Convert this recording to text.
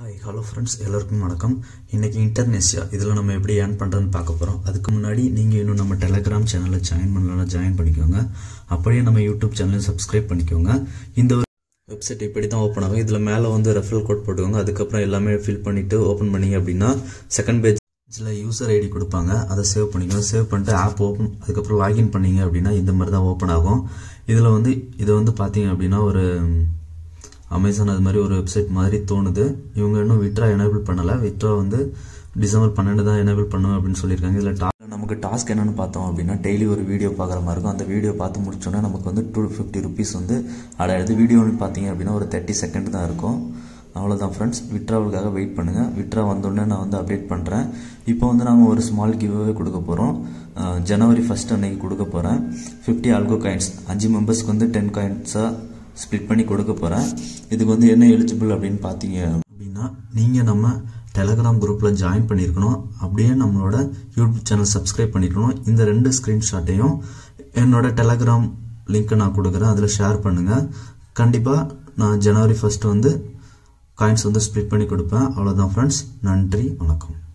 hi hello friends எல்லாருக்கும் வணக்கம் இன்னைக்கு இன்டர்நெஷியா இதில் நம்ம எப்படி ஏர்ன் பண்ணுறதுன்னு பார்க்க போகிறோம் அதுக்கு முன்னாடி நீங்கள் இன்னும் நம்ம டெலகிராம் சேனலில் ஜாயின் பண்ணலாம் ஜாயின் பண்ணிக்கோங்க அப்படியே நம்ம யூடியூப் சேனலையும் சப்ஸ்கிரைப் பண்ணிக்கோங்க இந்த ஒரு வெப்சைட் இப்படி தான் ஓப்பன் ஆகும் இதில் மேலே வந்து ரெஃபரல் கோட் போட்டுக்கோங்க அதுக்கப்புறம் எல்லாமே ஃபில் பண்ணிவிட்டு ஓப்பன் பண்ணீங்க அப்படின்னா செகண்ட் பேஜில் யூசர் ஐடி கொடுப்பாங்க அதை சேவ் பண்ணிக்கோங்க சேவ் பண்ணிட்டு ஆப் ஓப்பன் அதுக்கப்புறம் லாகின் பண்ணீங்க அப்படின்னா இந்த மாதிரி தான் ஓப்பன் ஆகும் இதில் வந்து இதை வந்து பார்த்தீங்க அப்படின்னா ஒரு அமேசான் அது மாதிரி ஒரு வெப்சைட் மாதிரி தோணுது இவங்க இன்னும் விட்ரா எனேபிள் பண்ணலை விட்ரா வந்து டிசம்பர் பன்னெண்டு தான் எனேபிள் பண்ணும் அப்படின்னு சொல்லியிருக்காங்க இதில் டா நமக்கு டாஸ்க் என்னன்னு பார்த்தோம் அப்படின்னா டெய்லி ஒரு வீடியோ பார்க்குற மாதிரி இருக்கும் அந்த வீடியோ பார்த்து முடிச்சோன்னா நமக்கு வந்து டூ ஃபிஃப்டி ருபீஸ் வந்து அடையாது வீடியோன்னு பார்த்தீங்க அப்படின்னா ஒரு தேர்ட்டி செகண்ட் தான் இருக்கும் அவ்வளோதான் ஃப்ரெண்ட்ஸ் விட்ராவுக்காக வெயிட் பண்ணுங்கள் விட்ரா வந்தோடனே நான் வந்து அப்டேட் பண்ணுறேன் இப்போ வந்து நாங்கள் ஒரு ஸ்மால் கிவ்வே கொடுக்க போகிறோம் ஜனவரி ஃபஸ்ட் அன்னைக்கு கொடுக்க போகிறேன் ஃபிஃப்டி ஆல்கோ காயின்ஸ் அஞ்சு மெம்பர்ஸ்க்கு வந்து டென் காயின்ஸாக ஸ்ப்ளிட் பண்ணி கொடுக்க போகிறேன் இதுக்கு வந்து என்ன எலிஜிபிள் அப்படின்னு பார்த்தீங்க அப்படின்னா நீங்கள் நம்ம டெலகிராம் குரூப்பில் ஜாயின் பண்ணியிருக்கணும் அப்படியே நம்மளோட யூடியூப் சேனல் சப்ஸ்கிரைப் பண்ணியிருக்கணும் இந்த ரெண்டு ஸ்க்ரீன்ஷாட்டையும் என்னோட டெலகிராம் லிங்க்கை நான் கொடுக்குறேன் அதில் ஷேர் பண்ணுங்கள் கண்டிப்பாக நான் ஜனவரி ஃபஸ்ட்டு வந்து காயின்ஸ் வந்து ஸ்ப்ளிட் பண்ணி கொடுப்பேன் அவ்வளோதான் ஃப்ரெண்ட்ஸ் நன்றி வணக்கம்